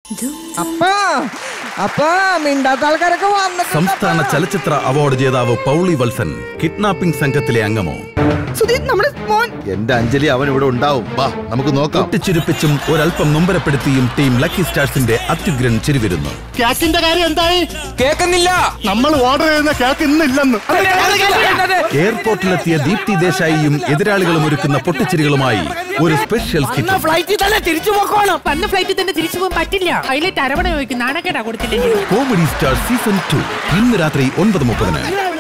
അപ്പാ അപ്പാ മിണ്ടാത്ത ആൾക്കാരൊക്കെ വന്നിട്ടുണ്ട് സംസ്ഥാന ചലച്ചിത്ര അവാർഡ് ജേതാവ് പൗളി വത്സൻ കിഡ്നാപ്പിംഗ് സംഘത്തിലെ അംഗമോ സുധീർ നമ്മുടെ മോൻ എന്റെ അഞ്ജലി അവൻ ഇവിടെ ഉണ്ടാവും വാ നമുക്ക് നോക്കാം പൊട്ടിച്ചിരിപ്പിച്ചും ഒരല്പം നൊമ്പരപ്പെടുത്തിയും ടീം ലക്കി സ്റ്റാർസിന്റെ അത്യുഗ്രൻ ചിരിവരുന്നു കേക്കിന്റെ കാര്യം എന്തായി കേൾക്കുന്നില്ല നമ്മൾ ഓർഡർ ചെയ്യുന്ന കേക്ക് ഇന്നില്ലെന്ന് എയർപോർട്ടിലെത്തിയ ദീപ്തി ദേശായിയും എതിരാളികളും ഒരുക്കുന്ന പൊട്ടിച്ചിരികളുമായി ഒരു സ്പെഷ്യൽ സ്കിറ്റ് ഫ്ലൈറ്റിൽ തന്നെ തിരിച്ചു പോക്കോണം വന്ന ഫ്ലൈറ്റിൽ തന്നെ തിരിച്ചു പോകാൻ പറ്റില്ല ഹൈലൈറ്റ് അരവണ ചോദിക്കും നാണക്കേടാ കൊടുത്തില്ലെങ്കിൽ കോമഡി സ്റ്റാർ സീസൺ ടു ഇന്ന് രാത്രി ഒൻപത് മുപ്പതിന്